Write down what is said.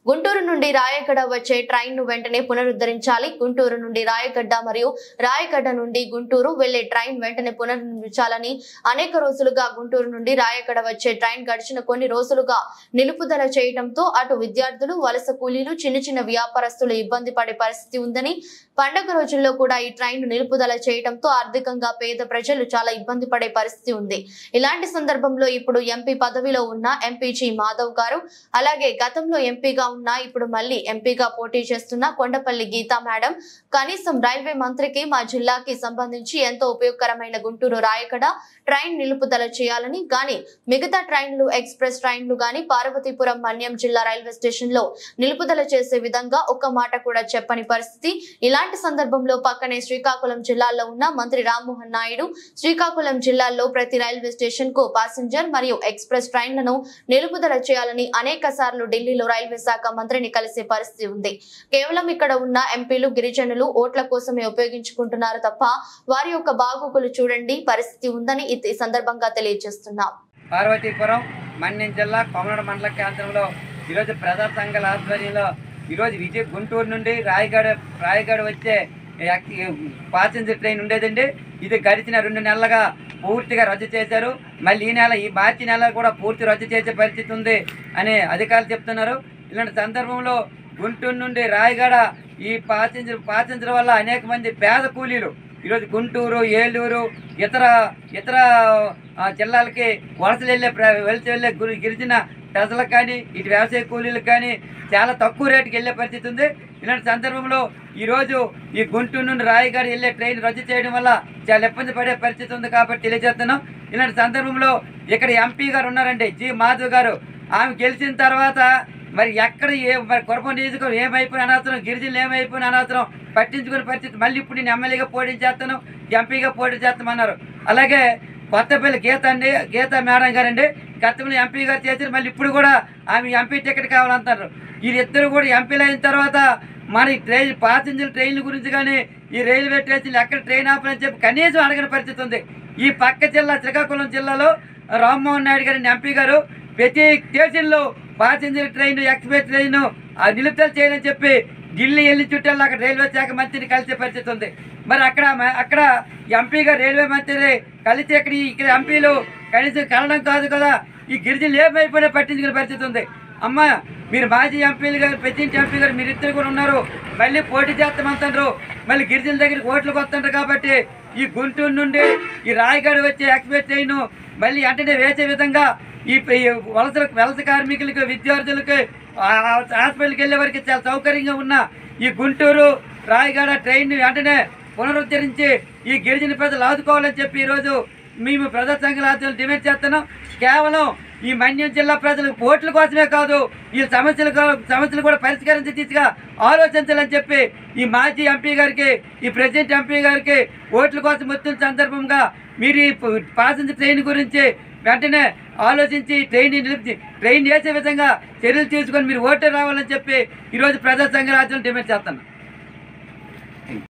గుంటూరు నుండి రాయగడ వచ్చే ట్రైన్ ను వెంటనే పునరుద్ధరించాలి గుంటూరు నుండి రాయగడ్డ మరియు రాయగడ్డ నుండి గుంటూరు వెళ్లే ట్రైన్ వెంటనే పునరుద్ధరించాలని అనేక రోజులుగా గుంటూరు నుండి రాయగడ వచ్చే ట్రైన్ గడిచిన కొన్ని రోజులుగా నిలుపుదల చేయడంతో అటు విద్యార్థులు వలస కూలీలు చిన్న చిన్న వ్యాపారస్తులు ఇబ్బంది పడే పరిస్థితి ఉందని పండగ రోజుల్లో కూడా ఈ ట్రైన్ నిలుపుదల చేయడంతో ఆర్థికంగా పేద ప్రజలు చాలా ఇబ్బంది పడే పరిస్థితి ఉంది ఇలాంటి సందర్భంలో ఇప్పుడు ఎంపీ పదవిలో ఉన్న ఎంపీజీ మాధవ్ గారు అలాగే గతంలో ఎంపీగా ఉన్న ఇప్పుడు మళ్ళీ ఎంపీగా పోటీ చేస్తున్న కొండపల్లి గీతా మేడం కనీసం రైల్వే మంత్రికి మా జిల్లాకి సంబంధించి ఎంతో ఉపయోగకరమైన గుంటూరు రాయకడ ట్రైన్ నిలుపుదల చేయాలని గాని మిగతా ట్రైన్లు ఎక్స్ప్రెస్ ట్రైన్లు గాని పార్వతీపురం మన్యం జిల్లా రైల్వే స్టేషన్ లో నిలుపుదల చేసే విధంగా ఒక్క మాట కూడా చెప్పని పరిస్థితి ఇలాంటి సందర్భంలో పక్కనే శ్రీకాకుళం జిల్లాలో ఉన్న మంత్రి రామ్మోహన్ నాయుడు శ్రీకాకుళం జిల్లాలో ప్రతి రైల్వే స్టేషన్ కు ప్యాసింజర్ మరియు ఎక్స్ప్రెస్ ట్రైన్లను నిలుపుదల చేయాలని అనేక సార్లు ఢిల్లీలో రైల్వే శాఖ మంత్రిని కలిసే పరిస్థితి ఉంది కేవలం ఇక్కడ ఉన్న ఎంపీలు గిరిజనులు ఓట్ల కోసమే ఉపయోగించుకుంటున్నారు తప్ప వారి యొక్క బాగోగులు చూడండి పరిస్థితి ఉందని ఈ ఈ సందర్భంగా తెలియజేస్తున్నాం పార్వతీపురం మన్యం జిల్లా కొమరడ మండల కేంద్రంలో ఈరోజు ప్రజా సంఘాల ఆధ్వర్యంలో ఈరోజు విజయ గుంటూరు నుండి రాయగడ రాయగడ వచ్చే యాక్- ప్యాసింజర్ ట్రైన్ ఉండేదండి ఇది గడిచిన రెండు నెలలుగా పూర్తిగా రద్దు చేశారు మళ్ళీ ఈ నెల ఈ మార్చి నెల కూడా పూర్తి రద్దు చేసే పరిస్థితి ఉంది అని అధికారులు చెప్తున్నారు ఇలాంటి సందర్భంలో గుంటూరు నుండి రాయగడ ఈ ప్యాసింజర్ ప్యాసింజర్ వల్ల అనేక మంది పేద కూలీలు ఈరోజు గుంటూరు ఏలూరు ఇతర ఇతర ఆ, జిల్లాలకి వలసలు వెళ్ళే ప్ర- వలస వెళ్ళే గురి గిరిజన ప్రజలకు కానీ ఇటు వ్యవసాయ కూలీలకు కానీ చాలా తక్కువ రేటుకి వెళ్ళే పరిస్థితి ఉంది ఇలాంటి సందర్భంలో ఈరోజు ఈ గుంటూరు నుండి రాయగడ వెళ్ళే ట్రైన్ రద్దు చేయడం వల్ల చాలా ఇబ్బంది పడే పరిస్థితి ఉంది కాబట్టి తెలియజేస్తున్నాం ఇలాంటి సందర్భంలో ఇక్కడ ఎంపీ గారు ఉన్నారండి జి మాధవ్ గారు ఆమె గెలిచిన తర్వాత మరి ఎక్కడ ఏ మరి కురపం నియోజకవర్గం ఏమైపోయిన అనవసరం గిరిజనులు ఏమైపోయిన అనవసరం పట్టించుకునే పరిస్థితి మళ్ళీ ఇప్పుడు నేను ఎమ్మెల్యేగా పోటీ చేస్తాను ఎంపీగా పోటీ చేస్తామన్నారు అలాగే కొత్తపల్లి గీత అండి గీత మేడం గారండి గతంలో ఎంపీ గారు చేశారు మళ్ళీ ఇప్పుడు కూడా ఆమె ఎంపీ టికెట్ కావాలంటారు వీరిద్దరు కూడా ఎంపీలు అయిన తర్వాత మరి ట్రైన్ ప్యాసింజర్ ట్రైన్ల గురించి కానీ ఈ రైల్వే స్టేషన్లు ఎక్కడ ట్రైన్ ఆపని చెప్పి కనీసం అడగని పరిస్థితి ఉంది ఈ పక్క జిల్లా శ్రీకాకుళం జిల్లాలో రామ్మోహన్ నాయుడు గారి ఎంపీ గారు ప్రతి స్టేషన్లో ప్యాసింజర్ ట్రైన్ ఎక్స్ప్రెస్ ట్రైన్ ఆ నిలుపుదల చేయాలని చెప్పి ఢిల్లీ వెళ్ళి చుట్టాలు అక్కడ రైల్వే శాఖ మంత్రిని కలిసే పరిస్థితి ఉంది మరి అక్కడ మ- అక్కడ ఎంపీగా రైల్వే మంత్రి కలిసి ఇక్కడ ఈ- ఇక్కడ ఎంపీలు కనీసం కలడం కాదు కదా ఈ గిరిజనులు ఏమైపోయినా పట్టించుకునే పరిస్థితి ఉంది అమ్మ మీరు మాజీ ఎంపీలు గారు ప్రెసిడెంట్ ఎంపీ గారు మీరు ఇద్దరు కూడా ఉన్నారు మళ్ళీ పోటీ చేస్తామంటారు మళ్ళీ గిరిజనుల దగ్గరికి ఓట్లకు వస్తుంటారు కాబట్టి ఈ గుంటూరు నుండి ఈ రాయగడ వచ్చే ఎక్స్ప్రెస్ ట్రైన్ మళ్ళీ వెంటనే వేసే విధంగా ఈ ఈ వలసలకు వలస కార్మికులకు విద్యార్థులకు ఆ- ఆ హాస్పిటల్కి వెళ్ళే వరకు చాలా సౌకర్యంగా ఉన్న ఈ గుంటూరు రాయగడ ట్రైన్ వెంటనే పునరుద్ధరించి ఈ గిరిజన ప్రజలు ఆదుకోవాలని చెప్పి ఈరోజు మేము ప్రజా సంఘాల ఆధ్వర్యంలో డిమాండ్ చేస్తున్నాం కేవలం ఈ మన్యం జిల్లా ప్రజలకు ఓట్ల కోసమే కాదు ఈ సమస్యలు కూ- సమస్యలు కూడా పరిష్కరించే దిశగా ఆలోచించాలని చెప్పి ఈ మాజీ ఎంపీ గారికి ఈ ప్రెసిడెంట్ ఎంపీ గారికి ఓట్ల కోసం వచ్చిన సందర్భంగా మీరు ఈ ప- ప్యాసింజర్ ట్రైన్ గురించి వెంటనే ఆలోచించి ట్రైన్ నిలిపి ట్రైన్ వేసే విధంగా చర్యలు తీసుకొని మీరు ఓటు రావాలని చెప్పి ఈరోజు ప్రజా సంఘ రాజ్యం డిమాండ్ చేస్తున్నాం